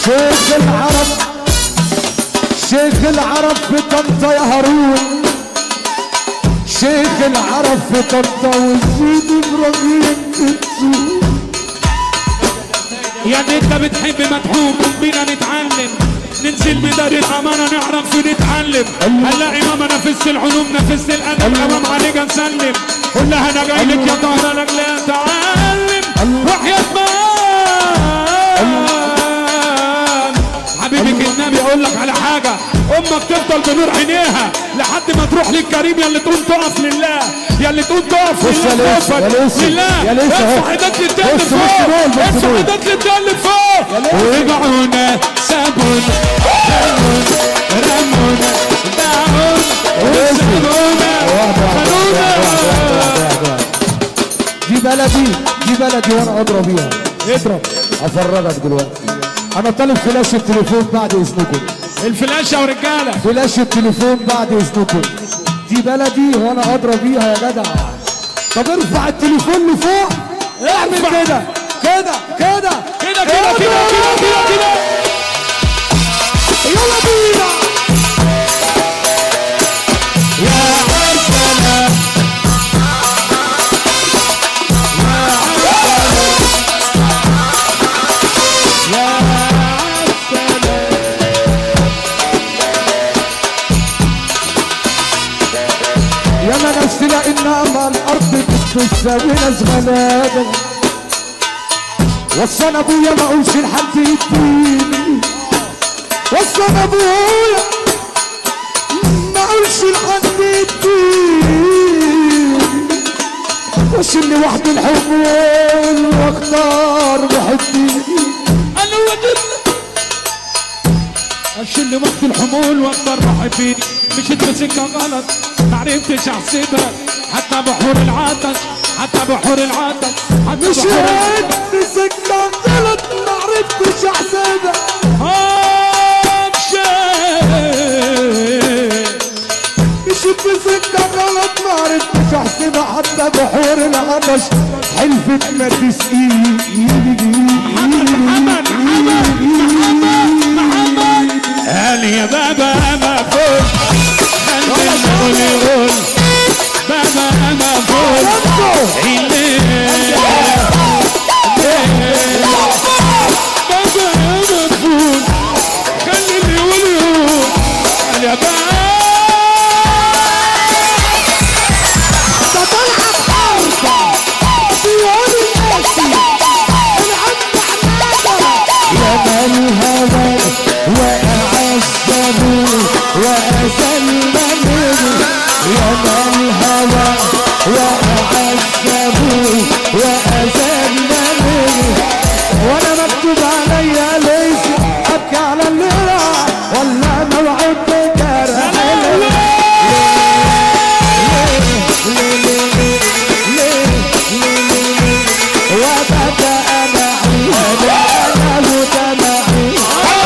شيخ العرب شيخ العرب في طنطا يا هارون شيخ العرب في طنطا وزيد ابراهيم في السوق يا اللي انت بتحب مدحوم بينا نتعلم ننزل بدار الامانه نعرف نتعلم هنلاقي ماما نفس العلوم نفس الادب امام عليك نسلم قول لها انا جاي لك يا طهر لك لا تعلم وحياة مان حبيبك النبي اقول لك على حاجه امك تفضل بنور عينيها لحد ما تروح للكريم يا اللي تقوم تقف لله يا اللي تقوم تقف بص يا لله ليس- يا تقف ليس- لله يا ليس اهو. ارفع ايدك للتاني بص- بص فوق دول، بص ارفع دول. ايدك للتاني فوق ورجعونا سابونا رمونا رمونا باعونا وسابونا خلونا دي بلدي دي بلدي وانا اضرب بيها اضرب افرجك دلوقتي انا طالب فلاش التليفون بعد اذنكم الفلاشة ورجالة فلاش التليفون بعد اذنكم دي بلدي وانا اضرب بيها يا جدع طب ارفع التليفون لفوق اعمل ارفع. كده كده كده كده كده كده كده كده كده يلا بينا يا عسلامة يا عسلامة يا ما ناس تلاقي النعمة الارض بتساوي ناس غلابة وصل ابويا ما اقولش لحد يديني وصل ابويا ما اقولش لحد يديني واشيل وحدي الحمول واختار محبيني انا ودلت اشيل وقت الحمول واختار محبيني مشيت بسكه غلط معرفتش احسبها حتى بحور العطش حتى بحور العطش حتى بحور مشيت في سكة غلط ما عرفتش احسبها امشي مشيت في سكة غلط ما عرفتش احسبها حتى بحور العطش حلفت ما تسقيني محمد محمد محمد محمد قال يا بابا ما فوق خلي النقل يقول بابا ما فوق اللي بابا ما فوق خلي اللي يقول يقول قال يا بابا تطلع بحرفة ديوان الناسي العم حمادة يا من الهوى وأعزه وأزل منه يا من الهوى وأعزه وأزل منه وأنا مكتوب عليا ليس أبكي على اللي راح ولا موعد بجرح وبدأ معي أنا ودمعي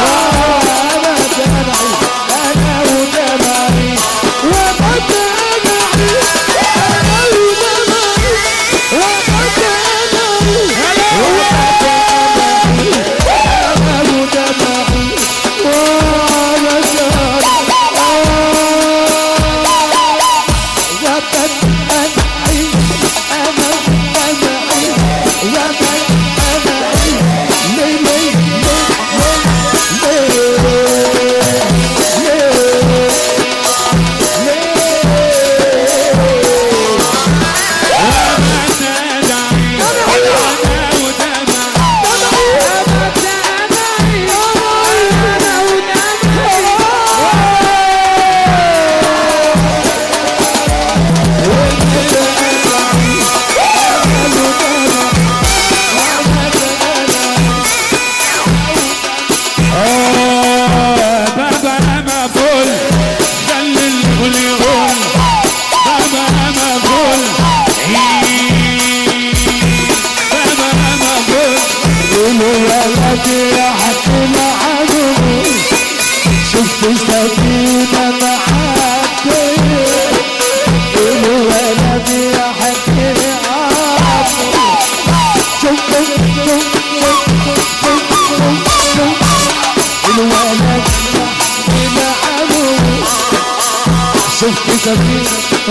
مسافرين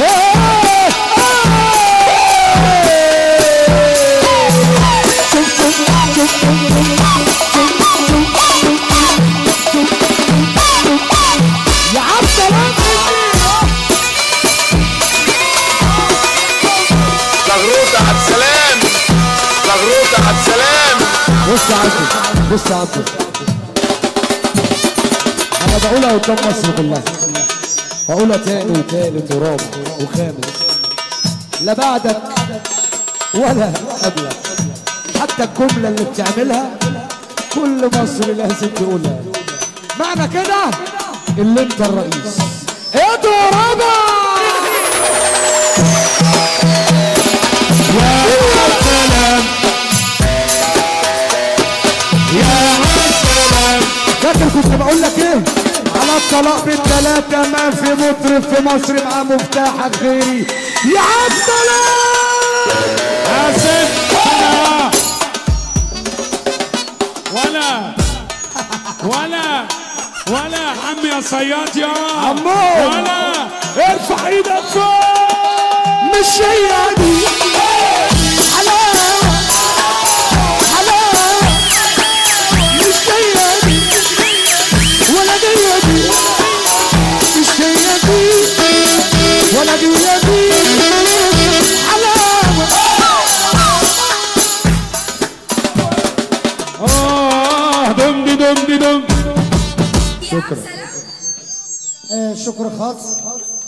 شوف شوف شوف يا عم سلام زغروطة عبد السلام زغروطة عبد السلام بص يا عبد بص يا عبد انا بقولها قدام مصر كلها بقولها تاني وتالت ورابع وخامس لا بعدك ولا قبلك حتى الجملة اللي بتعملها كل مصر لازم تقولها معنى كده اللي انت الرئيس ادوا رابع يا سلام يا سلام فاكر كنت بقول لك ايه على الطلاق بالثلاثة ما في مطرب في مصر مع مفتاحك غيري يا عم سلام حاسب ولا ولا ولا ولا عمي يا صياد يا عمو. ولا ارفع ايدك فوق مش هي دي حلاوة حلاوة مش هي دي ولا دي دي مش هي دي ولا دي دي حلاوة اه دم دي دم دي دم شكرا آه شكر خاص